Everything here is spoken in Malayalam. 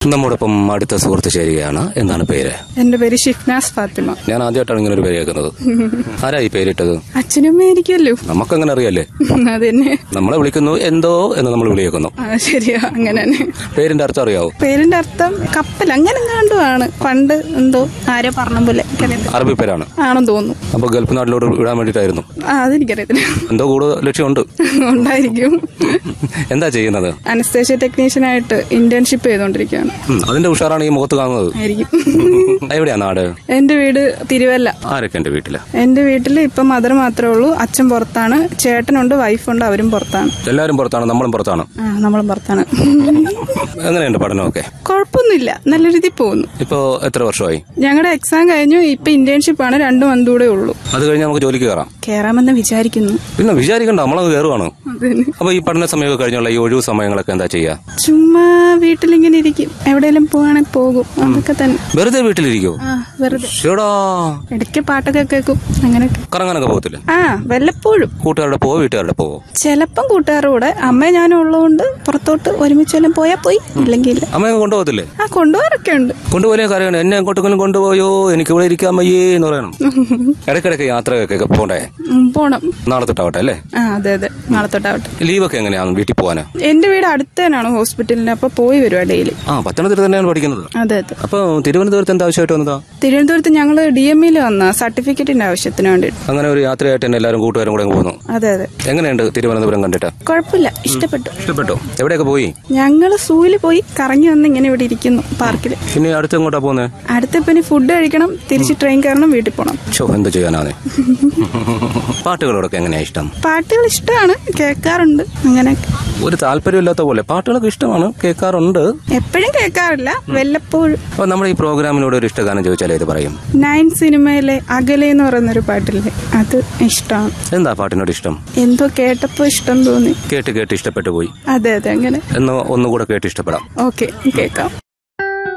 നമ്മോടൊപ്പം അടുത്ത സുഹൃത്ത് ചേരുകയാണ് എന്താണ് പേര് എന്റെ പേര് ഷിഫ്നാസ് ഫാത്തിമ ഞാൻ ആദ്യമായിട്ടാണ് ഇങ്ങനെ ഒരു പേര് കേൾക്കുന്നത് ആരാ ഈ പേരിട്ടത് അച്ഛനും ആയിരിക്കുമല്ലോ നമുക്കങ്ങനെ അറിയാലേ അതന്നെ നമ്മളെ വിളിക്കുന്നു എന്തോ എന്ന് നമ്മൾ വിളിയേക്കുന്നു ആ ശരിയാ അങ്ങനെ തന്നെ പേരിന്റെ അർത്ഥം അറിയാവോ പേരിന്റെ അർത്ഥം കപ്പൽ അങ്ങനെ കണ്ടുമാണ് പണ്ട് എന്തോ ആരോ പറഞ്ഞ പോലെ എനിക്കറിയത്തില്ല. അറബി പേരാണ് ആണെന്ന് തോന്നുന്നു അപ്പൊ ഗൾഫ് നാട്ടിലോട്ട് വിടാൻ വേണ്ടിയിട്ടായിരുന്നു ആ അതെനിക്കറിയത്തില്ല എന്തോ കൂടുതൽ ലക്ഷ്യമുണ്ട് ഉണ്ടായിരിക്കും എന്താ ചെയ്യുന്നത് അനസ്തേഷ്യ ടെക്നീഷ്യനായിട്ട് ഇന്റേൺഷിപ്പ് ചെയ്തുകൊണ്ടിരിക്കുകയാണ് ഉം, അതിന്റെ ഉഷാറാണ് ഈ മുഖത്ത് കാണുന്നത് ആയിരിക്കും എവിടെയാ നാട് എന്റെ വീട് തിരുവല്ല ആരൊക്കെ എന്റെ വീട്ടില് എന്റെ വീട്ടിൽ ഇപ്പൊ മദർ മാത്രമേ ഉള്ളൂ അച്ഛൻ പുറത്താണ് ചേട്ടനുണ്ട് വൈഫുണ്ട് അവരും പുറത്താണ് എല്ലാവരും പുറത്താണ് നമ്മളും പുറത്താണ് ആ നമ്മളും പുറത്താണ് എങ്ങനെയുണ്ട് പഠനമൊക്കെ കുഴപ്പമൊന്നുമില്ല നല്ല രീതിയിൽ പോകുന്നു ഇപ്പോ എത്ര വർഷമായി ഞങ്ങളുടെ എക്സാം കഴിഞ്ഞു ഇപ്പൊ ഇന്റേൺഷിപ്പ് ആണ് രണ്ടു മന്ത് കൂടെ ഉള്ളൂ അത് കഴിഞ്ഞ് നമുക്ക് ജോലിക്ക് കയറാം കേറാമെന്ന് വിചാരിക്കുന്നു പിന്നെ വിചാരിക്കണ്ട നമ്മളങ്ങ് കയറുവാണ് അതന്നെ. അപ്പൊ ഈ പഠന സമയമൊക്കെ കഴിഞ്ഞുള്ള ഈ ഒഴിവ് സമയങ്ങളൊക്കെ എന്താ ചെയ്യാ ചുമ്മാ വീട്ടിലിങ്ങനെ ഇരിക്കും എവിടെയെങ്കിലും പോവാണെങ്കിൽ പോകും അതൊക്കെ തന്നെ വെറുതെ വീട്ടിലിരിക്കോ ആ വെറുതെ ഷേടാ ഇടയ്ക്ക് പാട്ടൊക്കെ കേൾക്കും അങ്ങനെയൊക്കെ കറങ്ങാനൊക്കെ പോകത്തില്ലേ ആ വല്ലപ്പോഴും കൂട്ടുകാരുടെ പോവോ വീട്ടുകാരുടെ പോവോ ചിലപ്പം കൂട്ടുകാരുടെ കൂടെ അമ്മ ഞാനും ഉള്ളതുകൊണ്ട് പുറത്തോട്ട് ഒരുമിച്ച് വല്ലതും പോയാൽ പോയി ഇല്ലെങ്കിൽ ഇല്ല അമ്മയൊക്കെ കൊണ്ടുപോകത്തില്ലേ ആ കൊണ്ടുപോകാറൊക്കെ ഉണ്ട് കൊണ്ടുപോലെ കാര്യമാണ് എന്നെ എങ്ങോട്ടെങ്കിലും കൊണ്ടുപോയോ എനിക്ക് ഇവിടെ ഇരിക്കാൻ വയ്യേ എന്ന് പറയണം ഇടയ്ക്കിടയ്ക്ക് യാത്രയൊക്കെ പോണ്ടേ ഉം, പോണം നാളെ തൊട്ടാവട്ടെ അല്ലേ ആ അതെ അതെ നാളെ തൊട്ടാവട്ടെ ലീവൊക്കെ എങ്ങനെയാണ് വീട്ടിൽ പോകാന് എന്റെ വീട് അടുത്ത് തന്നെയാണ് ഹോസ്പിറ്റലിന് അപ്പൊ പോയി വരുവാ ഡെയിലി ആ പത്തനംതിട്ട തന്നെയാണ് പഠിക്കുന്നത് അതെ അതെ അപ്പൊ തിരുവനന്തപുരത്ത് എന്താ ആവശ്യമായിട്ട് വന്നതാ തിരുവനന്തപുരത്ത് ഞങ്ങൾ ഡി എം ഇയിൽ വന്ന സർട്ടിഫിക്കറ്റിന്റെ ആവശ്യത്തിന് വേണ്ടിയിട്ട് അങ്ങനെ ഒരു യാത്രയായിട്ട് തന്നെ എല്ലാവരും കൂട്ടുകാരും കൂടെ അങ്ങ് പോന്നു അതെ അതെ എങ്ങനെയുണ്ട് തിരുവനന്തപുരം കണ്ടിട്ട് കുഴപ്പമില്ല ഇഷ്ടപ്പെട്ടു ഇഷ്ടപ്പെട്ടോ എവിടെയൊക്കെ പോയി ഞങ്ങൾ സൂവിൽ പോയി കറങ്ങി വന്ന് ഇങ്ങനെ ഇവിടെ ഇരിക്കുന്നു പാർക്കിൽ പിന്നെ അടുത്ത് എങ്ങോട്ടാ പോകുന്നത് അടുത്ത ഇനി ഫുഡ് കഴിക്കണം തിരിച്ച് ട്രെയിൻ കയറണം വീട്ടിൽ പോകണം ഷോ എന്ത് ചെയ്യാനാണ് പാട്ടുകളോടൊക്കെ എങ്ങനെയാ ഇഷ്ടം പാട്ടുകൾ ഇഷ്ടമാണ് കേൾക്കാറുണ്ട് അങ്ങനെയൊക്കെ ഒരു താല്പര്യമില്ലാത്ത പോലെ പാട്ടുകളൊക്കെ ഇഷ്ടമാണ് കേൾക്കാറുണ്ട് എപ്പോഴും കേൾക്കാറില്ല വല്ലപ്പോഴും അപ്പൊ നമ്മുടെ ഈ പ്രോഗ്രാമിനോട് ഒരു ഇഷ്ടഗാനം ചോദിച്ചാൽ ഏത് പറയും നയൻ സിനിമയിലെ അകലെ എന്ന് പറയുന്ന ഒരു പാട്ടില്ലേ അത് ഇഷ്ടമാണ് എന്താ പാട്ടിനോട് ഇഷ്ടം എന്തോ കേട്ടപ്പോ ഇഷ്ടം തോന്നി കേട്ട് കേട്ട് ഇഷ്ടപ്പെട്ടു പോയി അതെ അതെ അങ്ങനെ എന്ന് ഒന്നുകൂടെ കേട്ട് ഇഷ്ടപ്പെടാം ഓക്കെ കേൾക്കാം